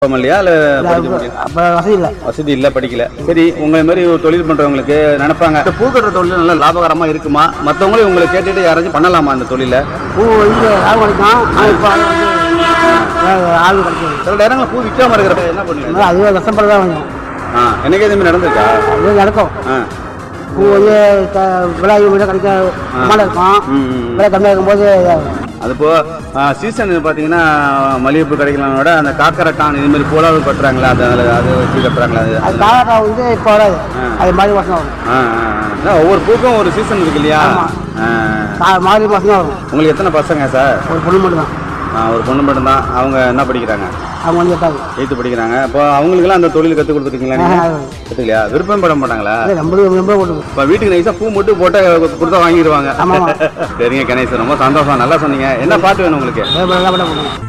இல்லையா இல்லை படிக்க முடியும் அப்போ வசதி இல்லை வசதி இல்லை படிக்கல சரி உங்களை மாதிரி ஒரு தொழில் பண்றவங்களுக்கு நினைப்பாங்க இந்த பூ கட்டுற தொழில் நல்லா லாபகரமா இருக்குமா மற்றவங்களும் உங்களை கேட்டுட்டு யாராச்சும் பண்ணலாமா அந்த தொழிலை பூ இங்கே ஆள் கிடைக்கும் ஆனால் இப்போ அது வந்து வேற ஆள் கிடைக்கும் சில நேரங்களில் பூ விற்காம இருக்கிறப்ப என்ன பண்ணுவீங்க அதனால அதுவே கஷ்டப்பட தான் கொஞ்சம் ஆ என்னைக்கே இதுமாதிரி நடந்திருக்கா அதுவே நடக்கும் ஆ பூ வந்து க- விலை விட கிடைக்க மாலை இருக்கும் ம், ம், ம். விலை கம்மியாக இருக்கும்போது அது இப்போ சீசன் பார்த்தீங்கன்னா மல்லிகைப்பூ கிடைக்கலாம் விட அந்த காக்கரட்டான் இது மாதிரி பூலாவது கட்டுறாங்களா அது அதில் அது வச்சு கட்டுறாங்களா அது அது காலட்டா வந்து இப்போ வராது அது மாதிரி மாதம் வரும் ஆ ஆ, ஆ. அதான் ஒவ்வொரு பூக்கும் ஒரு சீசன் இருக்கு இல்லையா ஆ. கா மாறி மாதம் தான் வரும் உங்களுக்கு எத்தனை பசங்க சார் ஒரு பொண்ணு மட்டும் தான் ஆ, ஒரு பொண்ணு மட்டும்தான் அவங்க என்ன படிக்கிறாங்க அவங்க வந்து எட்டாது எயித்து படிக்கிறாங்க இப்போ அவங்களுக்குலாம் அந்த தொழில் கற்றுக் கொடுத்துருக்கீங்களா நீங்கள் அது கற்றுக்கலையா விருப்பம் பட மாட்டாங்களா ரொம்ப ரொம்ப போட்டுது இப்போ வீட்டுக்கு நைஸாக பூ மட்டும் போட்டு கொடுத்தா வாங்கிடுவாங்க ஆமாம் சரிங்க கணேசன் ரொம்ப சந்தோஷம் நல்லா சொன்னீங்க என்ன பாட்டு வேணும் உங்களுக்கு வேறு வேலை போட்டு